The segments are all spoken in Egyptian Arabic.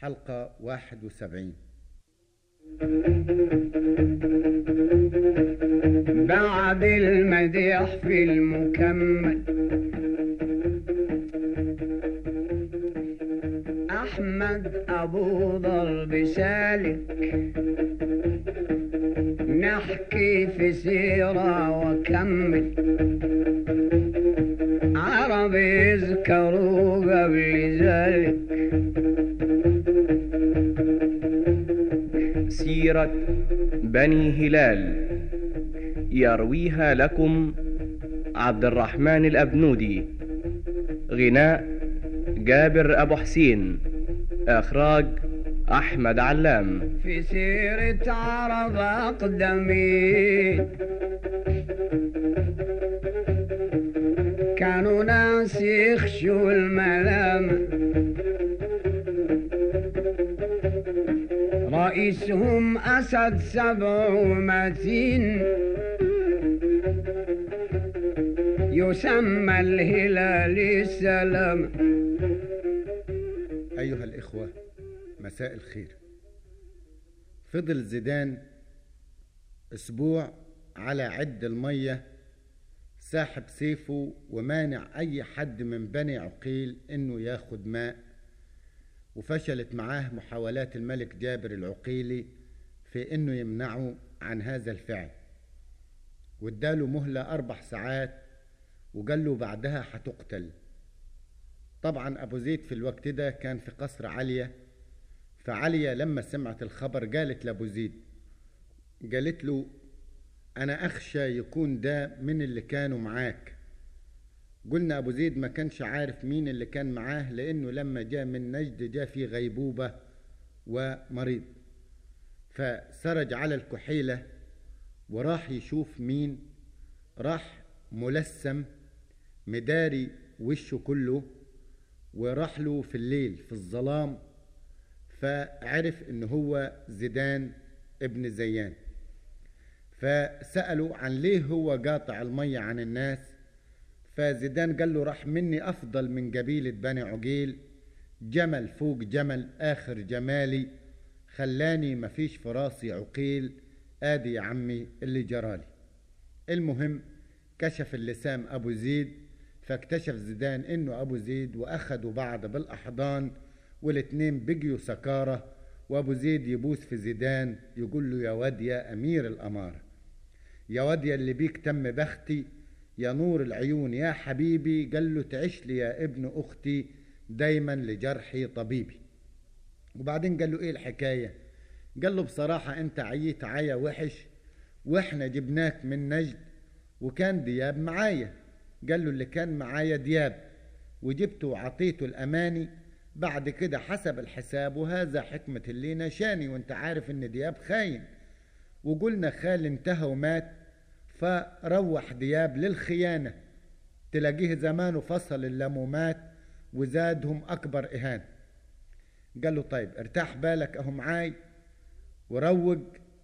حلقة 71 بعد المديح في المكمل أحمد أبو ضرب سالك نحكي في سيرة وكمل عرب يذكروا قبل ذلك سيرة بني هلال يرويها لكم عبد الرحمن الأبنودي غناء جابر أبو حسين إخراج أحمد علام في سيرة عرب أقدمين كانوا ناس يخشوا الملامة رئيسهم أسد سبع ومتين يسمى الهلال السلام أيها الإخوة مساء الخير فضل زيدان أسبوع على عد المية ساحب سيفه ومانع أي حد من بني عقيل إنه ياخد ماء وفشلت معاه محاولات الملك جابر العقيلي في إنه يمنعه عن هذا الفعل واداله مهلة أربع ساعات وقال له بعدها هتقتل طبعا أبو زيد في الوقت ده كان في قصر علية فعلية لما سمعت الخبر قالت لأبو زيد قالت له أنا أخشى يكون ده من اللي كانوا معاك قلنا أبو زيد ما كانش عارف مين اللي كان معاه لأنه لما جاء من نجد جاء في غيبوبة ومريض فسرج على الكحيلة وراح يشوف مين راح ملثم مداري وشه كله وراح له في الليل في الظلام فعرف ان هو زيدان ابن زيان فسألوا عن ليه هو قاطع المية عن الناس فزيدان قال له راح مني أفضل من قبيلة بني عقيل جمل فوق جمل آخر جمالي خلاني مفيش في راسي عقيل آدي يا عمي اللي جرالي المهم كشف اللسام أبو زيد فاكتشف زيدان إنه أبو زيد وأخدوا بعض بالأحضان والاتنين بقيوا سكارة وأبو زيد يبوس في زيدان يقول له يا واد يا أمير الأمارة يا واد يا اللي بيك تم بختي يا نور العيون يا حبيبي قال له تعيش لي يا ابن أختي دايما لجرحي طبيبي وبعدين قال له ايه الحكاية قال له بصراحة انت عييت عيا وحش واحنا جبناك من نجد وكان دياب معايا قال له اللي كان معايا دياب وجبته وعطيته الأماني بعد كده حسب الحساب وهذا حكمة اللي نشاني وانت عارف ان دياب خاين وقلنا خال انتهى ومات فروح دياب للخيانة تلاقيه زمانه فصل اللمومات وزادهم أكبر إهانة قال له طيب ارتاح بالك أهو معاي وروج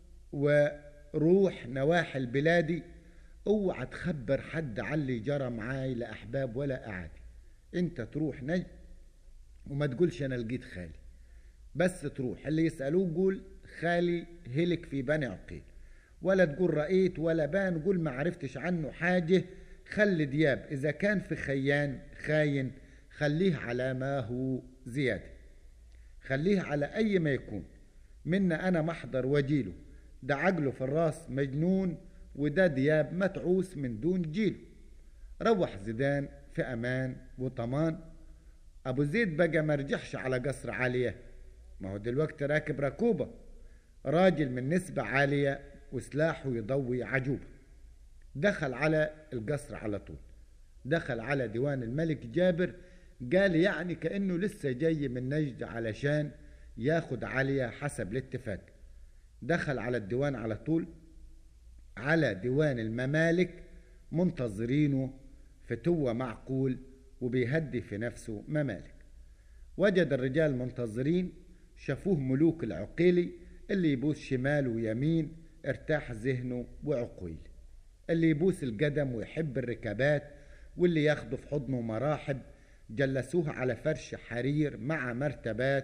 وروح نواحي البلادي اوعى تخبر حد على اللي جرى معاي لا أحباب ولا أعادي انت تروح نجد وما تقولش أنا لقيت خالي بس تروح اللي يسألوه قول خالي هلك في بني عقيل ولا تقول رأيت ولا بان قول ما عرفتش عنه حاجة خلي دياب إذا كان في خيان خاين خليه على ما هو زيادة خليه على أي ما يكون منا أنا محضر وجيله ده عقله في الراس مجنون وده دياب متعوس من دون جيله روح زيدان في أمان وطمان أبو زيد بقى مرجحش على قصر عالية ما هو دلوقتي راكب ركوبة راجل من نسبة عالية وسلاحه يضوي عجوبة دخل على القصر على طول دخل على ديوان الملك جابر قال يعني كأنه لسه جاي من نجد علشان ياخد عليا حسب الاتفاق دخل على الديوان على طول على ديوان الممالك منتظرينه فتوة معقول وبيهدي في نفسه ممالك وجد الرجال منتظرين شافوه ملوك العقيلي اللي يبوس شمال ويمين ارتاح ذهنه وعقيل اللي يبوس القدم ويحب الركبات واللي ياخده في حضنه مراحب جلسوه على فرش حرير مع مرتبات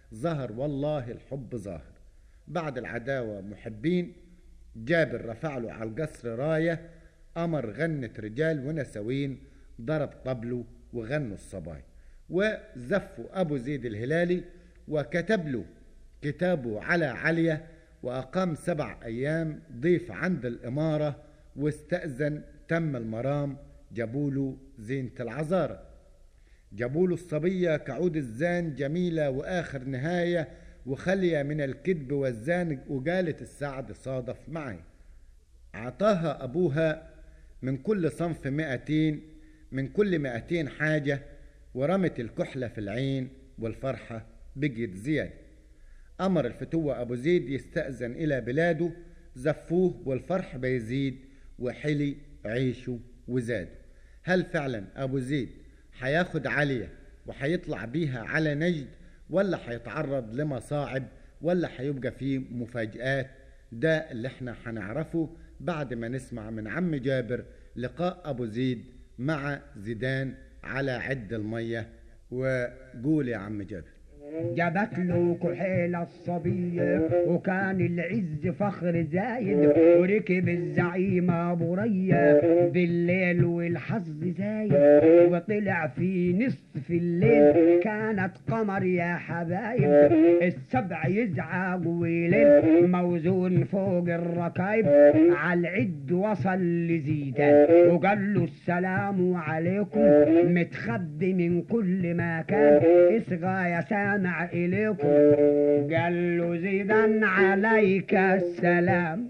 ظهر والله الحب ظاهر بعد العداوة محبين جابر رفع له على القصر راية أمر غنت رجال ونسوين ضرب طبله وغنوا الصباي وزفوا أبو زيد الهلالي وكتب له كتابه على علية وأقام سبع أيام ضيف عند الإمارة واستأذن تم المرام جابوله زينة العذارة جابوله الصبية كعود الزان جميلة وآخر نهاية وخلية من الكذب والزان وقالت السعد صادف معي عطاها أبوها من كل صنف مئتين من كل مئتين حاجة ورمت الكحلة في العين والفرحة بقيت زيادة أمر الفتوة أبو زيد يستأذن إلى بلاده زفوه والفرح بيزيد وحلي عيشه وزاد هل فعلا أبو زيد حياخد علية وحيطلع بيها على نجد ولا حيتعرض لمصاعب ولا حيبقى فيه مفاجآت ده اللي احنا هنعرفه بعد ما نسمع من عم جابر لقاء أبو زيد مع زيدان على عد المية وقول يا عم جابر جابت له كحيلة الصبية وكان العز فخر زايد وركب الزعيم ابو ريا بالليل والحظ زايد وطلع في نصف الليل كانت قمر يا حبايب السبع يزعق ويلل موزون فوق الركايب على العد وصل لزيدان وقال له السلام عليكم متخبي من كل مكان اصغى يا سامع إليكم قال له زيدا عليك السلام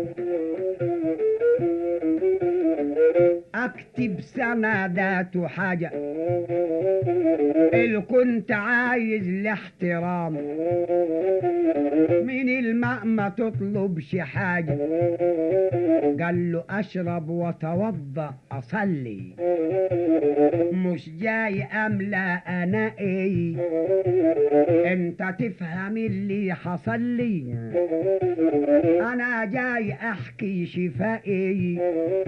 اكتب سندات حاجة اللي كنت عايز الاحترام من الماء ما تطلبش حاجة قال له اشرب واتوضا اصلي مش جاي املا انا ايه انت تفهم اللي حصل لي انا جاي احكي شفائي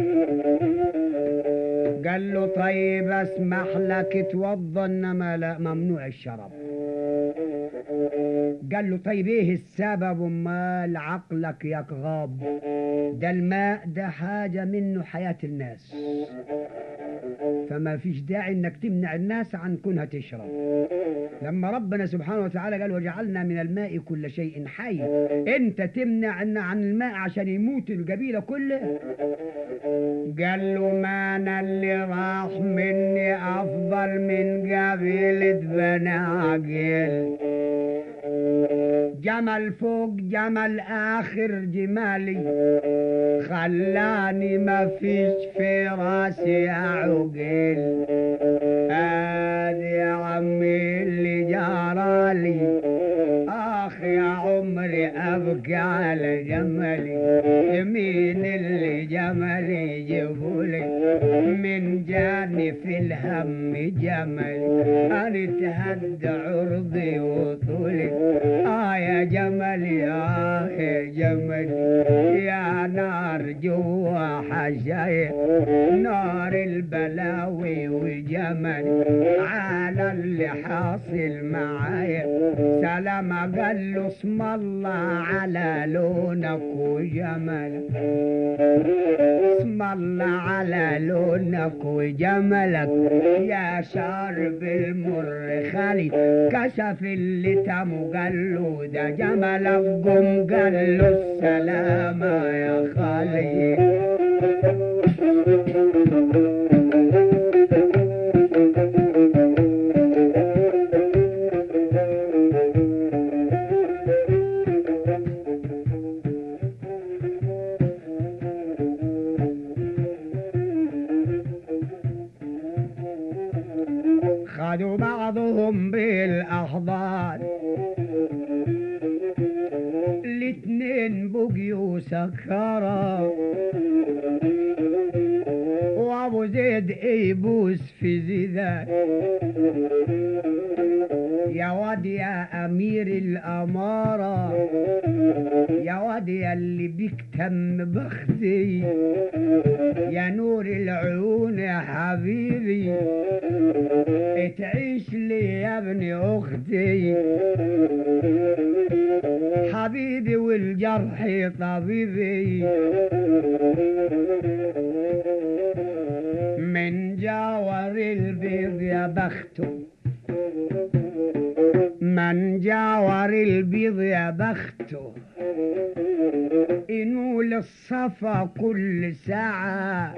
قال له طيب اسمح لك توضى انما لا ممنوع الشرب قال له طيب ايه السبب امال عقلك يا غاب ده الماء ده حاجة منه حياة الناس فما فيش داعي انك تمنع الناس عن كونها تشرب لما ربنا سبحانه وتعالى قال وجعلنا من الماء كل شيء حي انت تمنع عن عن الماء عشان يموت القبيلة كلها قال له ما انا اللي راح مني افضل من قبيلة بني عقيل جمل فوق جمل اخر جمالي خلاني ما فيش في راسي عقل هذا يا عمي اللي جرالي اخ يا عمري ابكي على جملي مين اللي جملي جيبولي من جاني في الهم جملي انا تهد عرضي وطولي اه يا جملي اه يا جملي يا نار جوا حشايا نار البلاوي وجمل على اللي حاصل معايا سلام قال له اسم الله على لونك وجملك اسم الله على لونك وجملك يا شارب المر خالي كشف اللي تم قال له ده جملك قم قال له السلامة يا خالي خدوا بعضهم بالاحضان الاتنين بقيوا سكرة وابو زيد يبوس في زيدان يا واد يا أمير الأمارة يا واد يا اللي بيك تم بختي يا نور العيون يا حبيبي تعيش لي يا ابن أختي حبيبي والجرح طبيبي من جاور البيض يا بخته من جاور البيض يا بخته ينول الصفا كل ساعة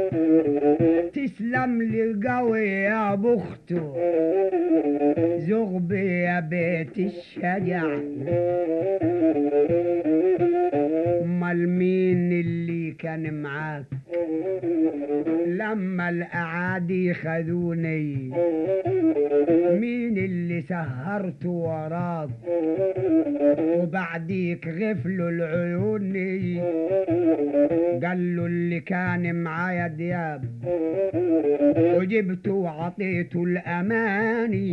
تسلم لي قوي يا بخته زغبي يا بيت الشجع امال مين اللي كان معاك لما الاعادي خذوني مين اللي سهرت وراك وبعديك غفلوا العيوني قالوا اللي كان معايا دياب وجبته وعطيته الاماني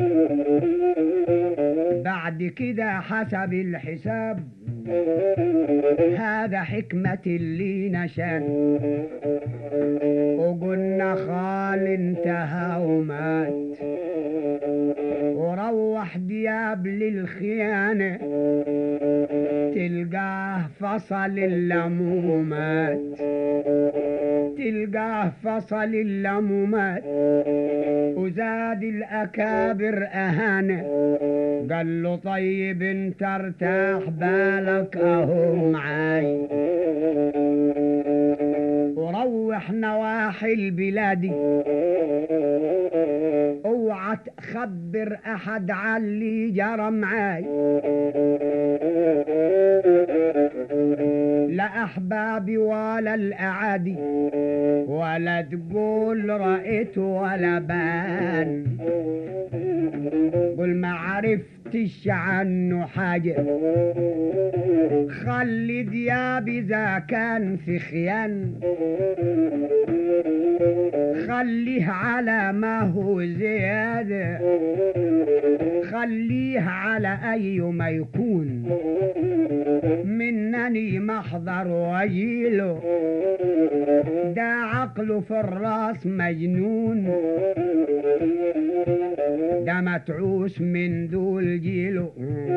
بعد كده حسب الحساب هذا حكمة اللي نشان وقلنا خال انتهى ومات وروح دياب للخيانة تلقاه فصل اللمومات تلقاه فصل اللمومات وزاد الأكابر أهانة قال له طيب انت ارتاح بالك اهو معاي وروح نواحي البلاد اوعى تخبر احد على اللي جرى معاي لا احبابي ولا الاعادي ولا تقول رأيت ولا بان قل ما عرفتش عنه حاجة خلي ديابي ذا كان في خيان خليه على ما هو زيادة خليه على أي ما يكون منني محضر وجيله ده عقله في الراس مجنون ده متعوس من دول جيله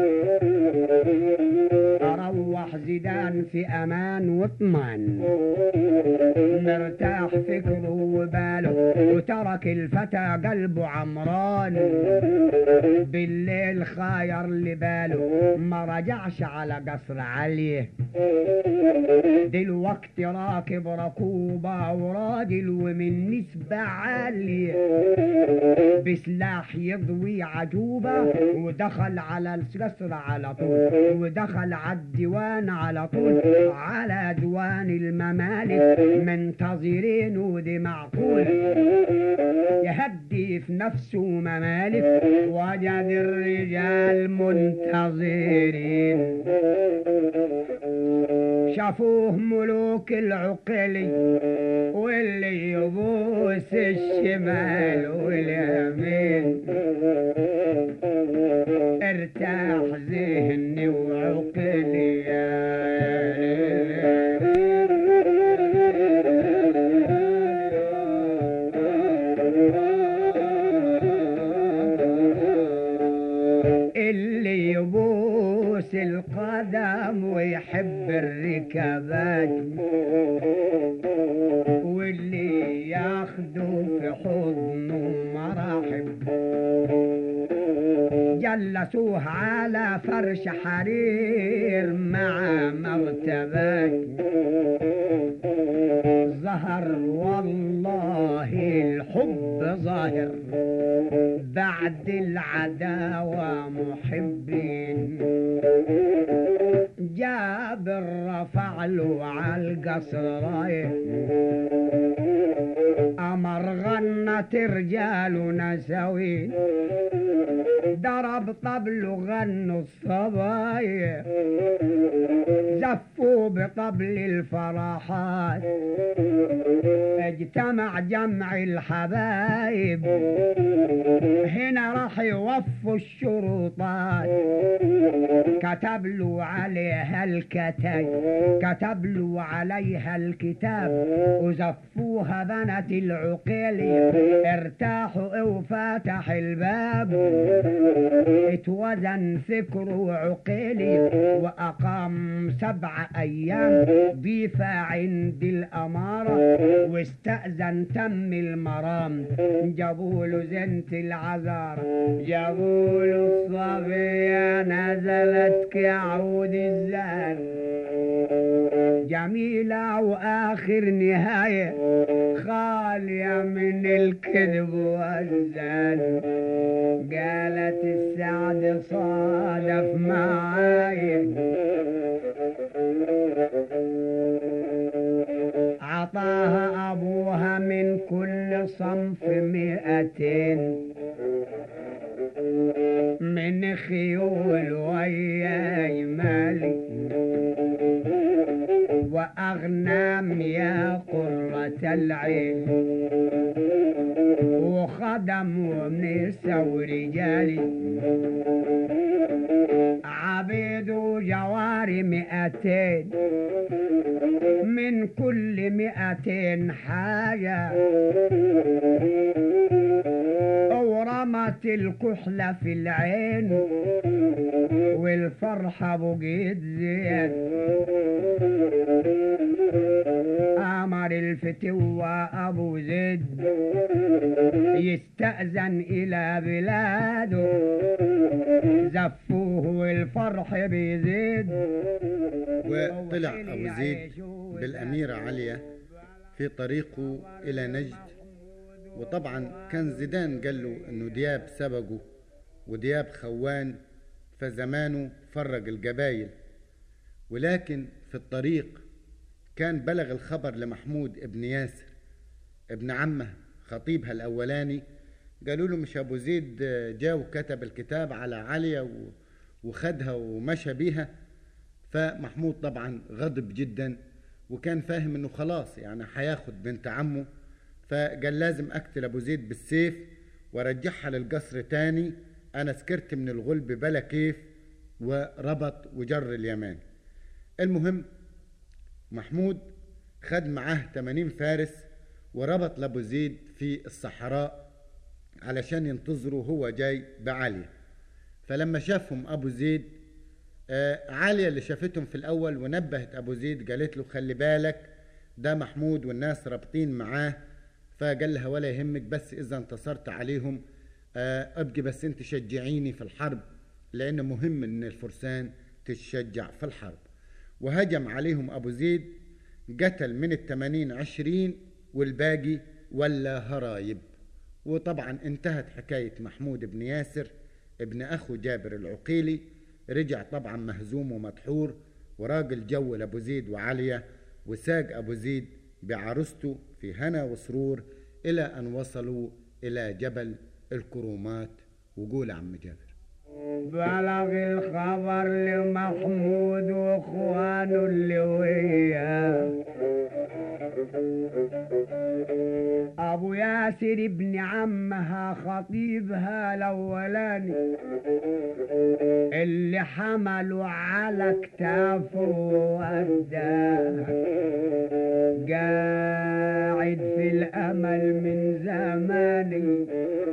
أروح زيدان في أمان واطمن مرتاح فكره وباله وترك الفتى قلبه عمران بالليل خاير لباله ما رجعش على قصر عليه دلوقتي راكب ركوبة وراجل ومن نسبة عالية بسلاح يضوي عجوبة ودخل على القصر على طول ودخل على الديوان على طول على ديوان الممالك منتظرين ودي معقول يهدي في نفسه ممالك وجد الرجال منتظرين شافوه ملوك العقلي واللي يبوس الشمال واليمين ارتاح ذهني وعقلي يا اللي يبوس القدم ويحب الركبات واللي ياخده في حضنه مراحب جلسوه على فرش حرير مع مرتبات ظهر والله الحب ظاهر بعد العداوة محبين جابر رفع له على القصر رايح أمر غنت رجال نسوين ضرب طبل وغنوا الصبايا زفوا بطبل الفرحات اجتمع جمع الحبايب هنا راح يوفوا الشروطات كتب له عليها الكتاب كتب له عليها الكتاب وزفوها بنات العقيلي ارتاحوا وفتح الباب اتوزن فكره عقيلي وأقام سبع أيام ضيفة عند الأمارة واستأذن تم المرام جابوا له زنت العذار جابوا له الصبية نزلت كعود الزهر جميلة وآخر نهاية خالية من الكذب والزن قالت السعد صادف معاي عطاها أبوها من كل صنف مئتين من خيول وياي مالي وأغنام يا قرة العين وخدم ونساء ورجالي عبيد وجواري مئتين من كل مئتين حاجة ورمت الكحلة في العين والفرحة بقيت زين أمر الفتوة أبو زيد يستأذن إلى بلاده زفوه والفرح بيزيد وطلع أبو زيد بالأميرة علية في طريقه إلى نجد وطبعا كان زيدان قال له انه دياب سبقه ودياب خوان فزمانه فرق القبايل ولكن في الطريق كان بلغ الخبر لمحمود ابن ياسر ابن عمه خطيبها الاولاني قالوا له مش ابو زيد جاء وكتب الكتاب على عليا وخدها ومشى بيها فمحمود طبعا غضب جدا وكان فاهم انه خلاص يعني هياخد بنت عمه فقال لازم اقتل ابو زيد بالسيف وارجعها للقصر تاني انا سكرت من الغلب بلا كيف وربط وجر اليمان المهم محمود خد معاه 80 فارس وربط لابو زيد في الصحراء علشان ينتظروا هو جاي بعالية فلما شافهم ابو زيد آه عالية اللي شافتهم في الاول ونبهت ابو زيد قالت له خلي بالك ده محمود والناس رابطين معاه فقال لها ولا يهمك بس اذا انتصرت عليهم ابقي بس انت شجعيني في الحرب لان مهم ان الفرسان تتشجع في الحرب وهجم عليهم ابو زيد قتل من التمانين عشرين والباقي ولا هرايب وطبعا انتهت حكاية محمود بن ياسر ابن اخو جابر العقيلي رجع طبعا مهزوم ومدحور وراجل جو لابو زيد وعليا وساق ابو زيد بعروسته في هنا وسرور إلى أن وصلوا إلى جبل الكرومات وقول عم جابر بلغ الخبر لمحمود واخوانه اللي وياه ابو ياسر ابن عمها خطيبها الاولاني اللي حملوا على كتافه ووداه قاعد في الامل من زماني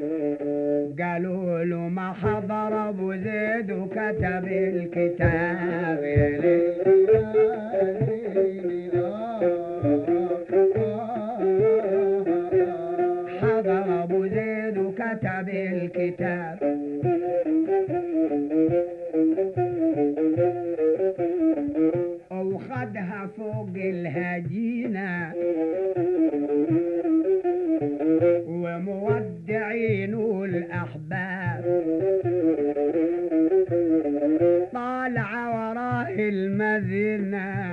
قالوا له ما حضر ابو زيد وكتب الكتاب حضر ابو زيد وكتب الكتاب وخدها فوق الهجينة ومودعين الأحباب طالع وراء المدينة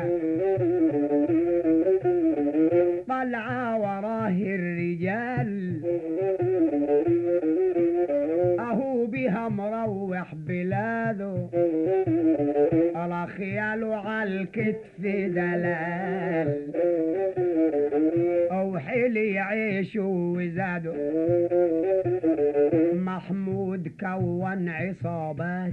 طلع وراه الرجال أهو بها فيها مروح بلاده على خياله على الكتف دلال او حيل يعيشوا وزادوا محمود كون عصابات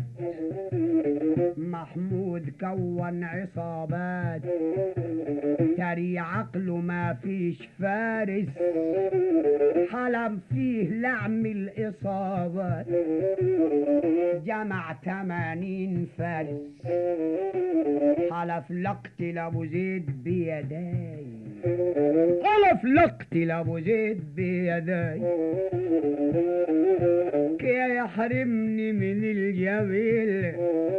محمود كون عصابات تري عقله ما فيش فارس حلم فيه لعم الإصابات جمع تمانين فارس حلف لقتل أبو زيد بيداي حلف لقتل أبو زيد بيداي كي يحرمني من الجميل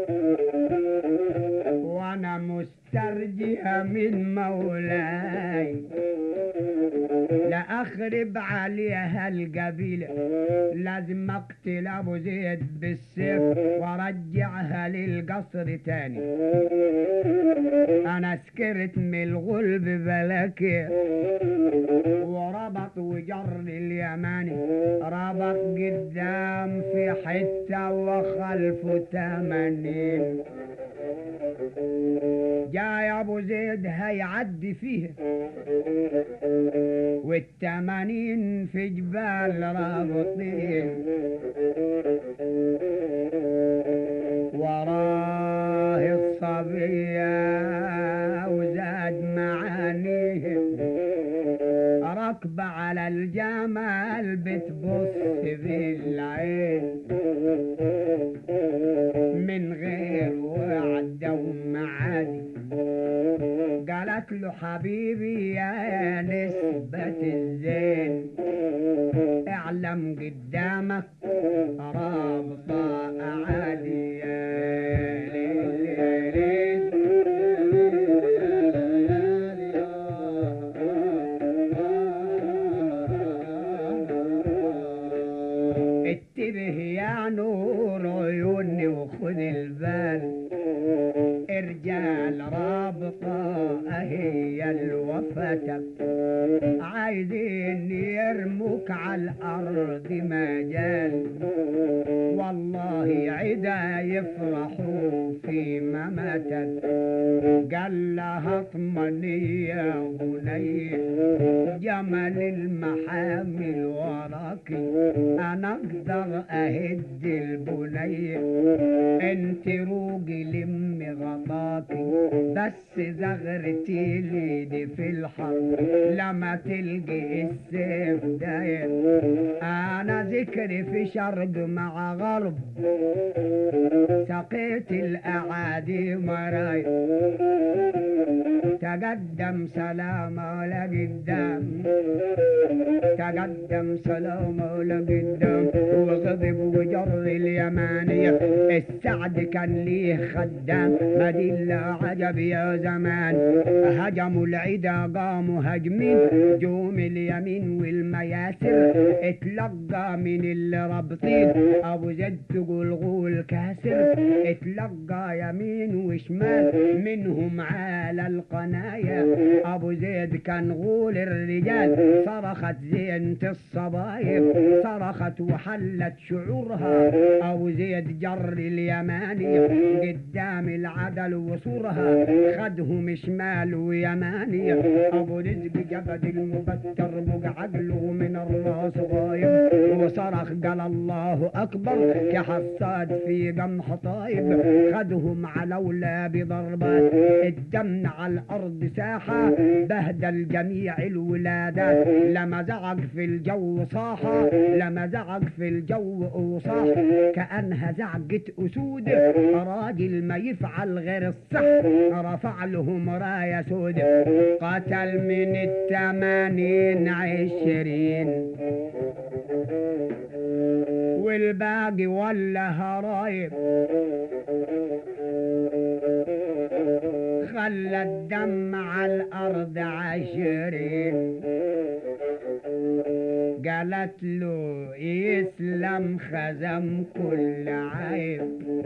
وانا مسترجئة من مولاي لأخرب عليها القبيلة لازم اقتل ابو زيد بالسيف وارجعها للقصر تاني انا سكرت من الغلب بلاكي وربط وجر اليماني ربط قدام في حتة وخلفه تمانين جاي ابو زيد هيعدي فيه والتمانين في جبال رابطين وراه الصبية وزاد معانيهم ركب على الجمال بتبص بالعين من غير وعد ومعادي قالت له حبيبي يا نسبة الزين اعلم قدامك رابطة عالية اتبه يا نور عيوني وخذ البال رجال رابطة هي الوفتك عايزين يرموك على الأرض مجال والله عدا يفرحوا في مماتك قال لها اطمني يا بني جمل المحامل وراكي انا اقدر اهد البني انت روجي لم غطاكي بس زغرتي ليدي في الحرب لما تلقي السيف داير انا ذكري في شرق مع غرب سقيت الاعادي مراي تقدم سلامة ولا قدام تقدم سلامة ولا قدام وغضب وجر اليمانية السعد كان ليه خدام مدينة عجب يا زمان هجموا العدا قاموا هجمين جوم اليمين والمياسر اتلقى من اللي رابطين ابو زيد تقول غول كاسر اتلقى يمين وشمال منهم على القنايا ابو زيد كان غول الرجال صرخت زينة الصبايب صرخت وحلت شعورها ابو زيد جر اليماني قدام العدل وصورها خدهم شمال ويماني ابو رزق جبد المبتر بقى عقله من الراس غايب وصرخ قال الله اكبر كحصاد في قمح طايب خدهم على ولا بضربات الدم على الارض ساحه بهدل جميع الولادات لما زعق في الجو صاحه لما زعق في الجو وصاح كانها زعقة اسود راجل ما يفعل غير الصح رفع لهم رايه سود قتل من التمانين عشرين والباقي ولا هرايب خلى الدم على الأرض عشرين قالت له يسلم خزم كل عيب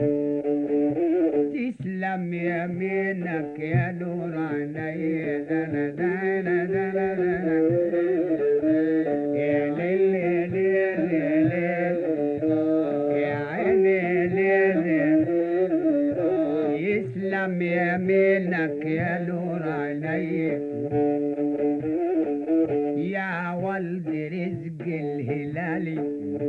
تسلم يمينك يا نور عيني دنا دنا دنا دنا يا ليل يا ليل يا ليل يا عين يا نور عيني يا ولد رزق الهلالي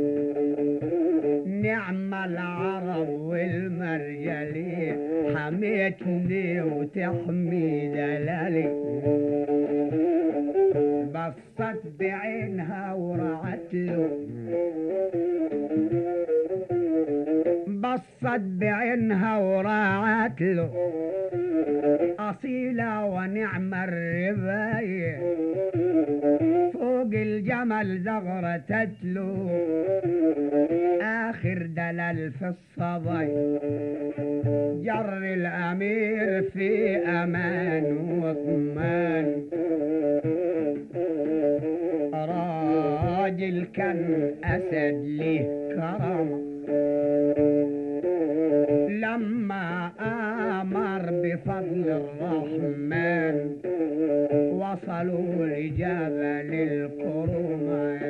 نعم العرب والمرجلي حميتني وتحمي دلالي بصت بعينها ورعت له بصت بعينها وراعت له أصيلة ونعم الرباية فوق الجمل زغرتت له آخر دلال في الصبي جر الأمير في أمان واطمان راجل كان أسد له كرم لما آمر بفضل الرحمن وصلوا لجبل الكرمة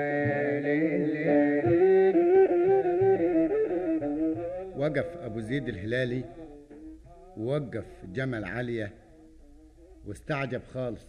وقف أبو زيد الهلالي ووقف جمل عالية واستعجب خالص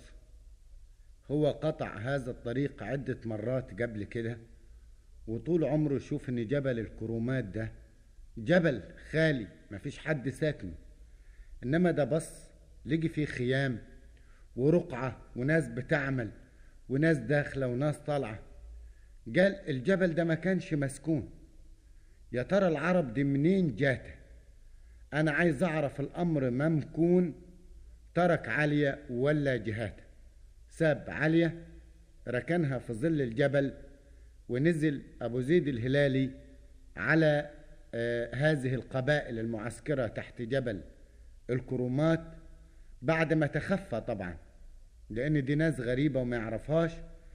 هو قطع هذا الطريق عدة مرات قبل كده وطول عمره يشوف ان جبل الكرومات ده جبل خالي مفيش حد ساكنه انما ده بص لقي فيه خيام ورقعة وناس بتعمل وناس داخلة وناس طالعة قال الجبل ده ما كانش مسكون يا ترى العرب دي منين جاته انا عايز اعرف الامر ممكون ترك عليا ولا جهاته ساب عليا ركنها في ظل الجبل ونزل ابو زيد الهلالي على آه هذه القبائل المعسكرة تحت جبل الكرومات بعد ما تخفى طبعا لان دي ناس غريبة وما يعرفهاش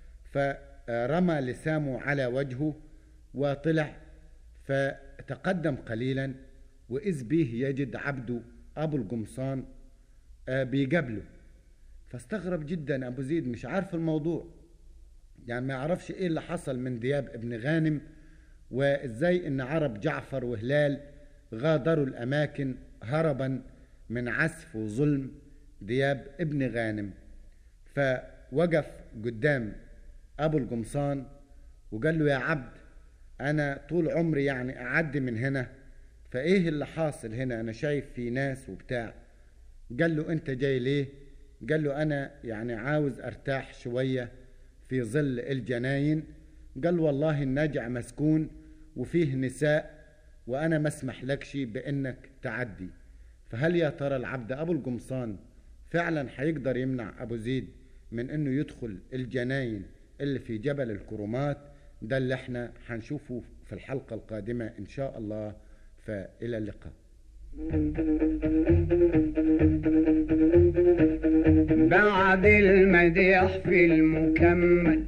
فرمى لسامه على وجهه وطلع فتقدم قليلا وإذ به يجد عبده أبو القمصان آه بيقابله فاستغرب جدا أبو زيد مش عارف الموضوع يعني ما يعرفش إيه اللي حصل من دياب ابن غانم وإزاي إن عرب جعفر وهلال غادروا الأماكن هربا من عسف وظلم دياب ابن غانم فوقف قدام أبو القمصان وقال له يا عبد أنا طول عمري يعني أعدي من هنا فإيه اللي حاصل هنا أنا شايف في ناس وبتاع قال له أنت جاي ليه قال له أنا يعني عاوز أرتاح شوية في ظل الجناين قال والله النجع مسكون وفيه نساء وأنا ما اسمح لكش بأنك تعدي فهل يا ترى العبد أبو القمصان فعلا هيقدر يمنع أبو زيد من أنه يدخل الجناين اللي في جبل الكرمات ده اللي احنا هنشوفه في الحلقة القادمة إن شاء الله فإلى اللقاء بعد المديح في المكمل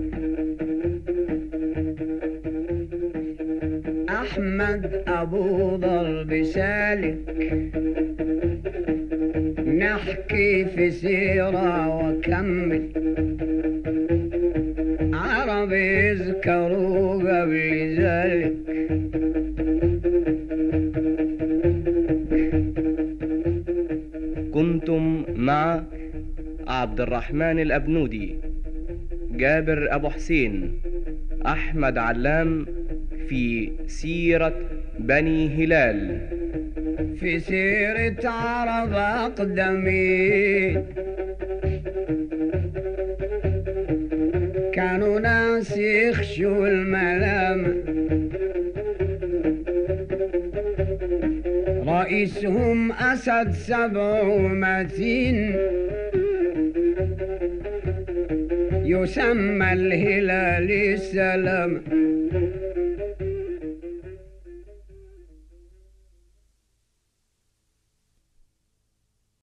أحمد أبو ضرب سالك نحكي في سيرة وكمل عرب يذكروا قبل ذلك كنتم مع عبد الرحمن الأبنودي جابر أبو حسين أحمد علام في سيرة بني هلال في سيرة عرب أقدمين كانوا ناس يخشوا الملام رئيسهم أسد سبع متين يسمى الهلال السلام